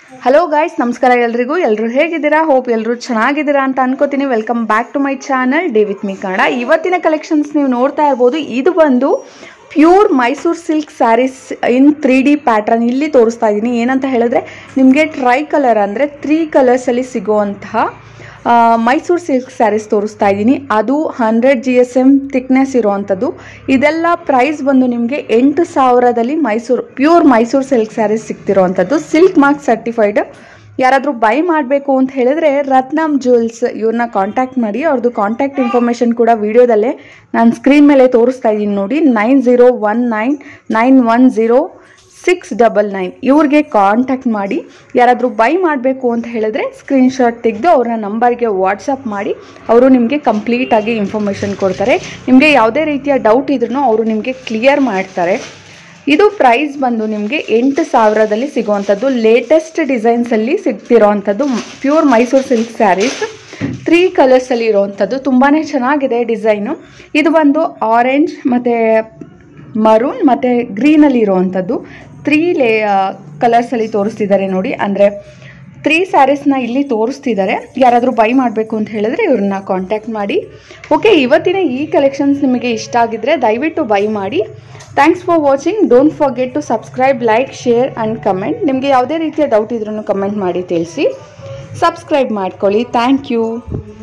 hello guys ನಮಸ್ಕಾರ ಎಲ್ರಿಗೂ ಎಲ್ಲರೂ ಹೇಗಿದ್ದೀರಾ ಹೋಪ್ ಎಲ್ಲರೂ ಚೆನ್ನಾಗಿದ್ದೀರಾ ಅಂತ ಅನ್ಕೋತೀನಿ welcome back to my channel day with me Kannada ಇವತ್ತಿನ ಕಲೆಕ್ಷನ್ಸ್ ನೀವು ನೋಡ್ತಾ ಇರ್ಬೋದು ಇದು ಬಂದು pure Mysuru silk sarees in three D pattern ಇಲ್ಲಿ ತೋರಿಸ್ತಾ ಇದ್ದೀನಿ ಏನಂತ ಹೇಳಿದ್ರೆ ನಿಮಗೆ ಟ್ರೈ ಕಲರ್ ಅಂದರೆ ತ್ರೀ ಕಲರ್ಸಲ್ಲಿ ಸಿಗುವಂತಹ ಮೈಸೂರು ಸಿಲ್ಕ್ ಸ್ಯಾರೀಸ್ ತೋರಿಸ್ತಾ ಇದ್ದೀನಿ ಅದು hundred G S M thickness ಇರುವಂಥದ್ದು ಇದೆಲ್ಲ ಪ್ರೈಸ್ ಬಂದು ನಿಮಗೆ ಎಂಟು ಸಾವಿರದಲ್ಲಿ Mysuru pure Mysuru silk sarees ಸಿಗ್ತಿರೋವಂಥದ್ದು ಸಿಲ್ಕ್ ಮಾರ್ಕ್ ಸರ್ಟಿಫೈಡ್ ಯಾರಾದರೂ ಬೈ ಮಾಡಬೇಕು ಅಂತ ಹೇಳಿದ್ರೆ ರತ್ನಮ್ ಜ್ಯುವೆಲ್ಸ್ ಇವ್ರನ್ನ ಕಾಂಟ್ಯಾಕ್ಟ್ ಮಾಡಿ ಅವ್ರದ್ದು ಕಾಂಟ್ಯಾಕ್ಟ್ ಇನ್ಫಾರ್ಮೇಷನ್ ಕೂಡ ವಿಡಿಯೋದಲ್ಲೇ ನಾನು ಸ್ಕ್ರೀನ್ ಮೇಲೆ ತೋರಿಸ್ತಾ ಇದ್ದೀನಿ ನೋಡಿ nine zero one nine nine one zero six double nine ಇವ್ರಿಗೆ ಕಾಂಟ್ಯಾಕ್ಟ್ ಮಾಡಿ ಯಾರಾದರೂ ಬೈ ಮಾಡಬೇಕು ಅಂತ ಹೇಳಿದ್ರೆ ಸ್ಕ್ರೀನ್ಶಾಟ್ ತೆಗೆದು ಅವರ ನಂಬರ್ಗೆ ವಾಟ್ಸಪ್ ಮಾಡಿ ಅವರು ನಿಮಗೆ ಕಂಪ್ಲೀಟಾಗಿ ಇನ್ಫಾರ್ಮೇಷನ್ ಕೊಡ್ತಾರೆ ನಿಮಗೆ ಯಾವುದೇ ರೀತಿಯ ಡೌಟ್ ಇದ್ರೂ ಅವರು ನಿಮಗೆ ಕ್ಲಿಯರ್ ಮಾಡ್ತಾರೆ ಇದು ಪ್ರೈಸ್ ಬಂದು ನಿಮಗೆ ಎಂಟು ಸಾವಿರದಲ್ಲಿ ಸಿಗುವಂಥದ್ದು ಲೇಟೆಸ್ಟ್ ಡಿಸೈನ್ಸಲ್ಲಿ ಸಿಗ್ತಿರೋವಂಥದ್ದು pure Mysuru silk sarees three ಕಲರ್ಸಲ್ಲಿ ಇರೋವಂಥದ್ದು ತುಂಬಾ ಚೆನ್ನಾಗಿದೆ ಡಿಸೈನು ಇದು ಬಂದು ಆರೆಂಜ್ ಮತ್ತು ಮರೂನ್ ಮತ್ತು ಗ್ರೀನಲ್ಲಿ ಇರುವಂಥದ್ದು ತ್ರೀ ಲೇ ಕಲರ್ಸಲ್ಲಿ ತೋರಿಸ್ತಿದ್ದಾರೆ ನೋಡಿ ಅಂದರೆ ತ್ರೀ ಸ್ಯಾರೀಸ್ನ ಇಲ್ಲಿ ತೋರಿಸ್ತಿದ್ದಾರೆ ಯಾರಾದರೂ ಬೈ ಮಾಡಬೇಕು ಅಂತ ಹೇಳಿದ್ರೆ ಇವ್ರನ್ನ ಕಾಂಟ್ಯಾಕ್ಟ್ ಮಾಡಿ ಓಕೆ ಇವತ್ತಿನ ಈ ಕಲೆಕ್ಷನ್ಸ್ ನಿಮಗೆ ಇಷ್ಟ ಆಗಿದ್ರೆ ದಯವಿಟ್ಟು ಬೈ ಮಾಡಿ thanks for watching don't forget to subscribe like share and comment ನಿಮಗೆ ಯಾವುದೇ ರೀತಿಯ ಡೌಟ್ ಇದ್ರೂ ಕಮೆಂಟ್ ಮಾಡಿ ತಿಳಿಸಿ ಸಬ್ಸ್ಕ್ರೈಬ್ ಮಾಡ್ಕೊಳ್ಳಿ ಥ್ಯಾಂಕ್ ಯು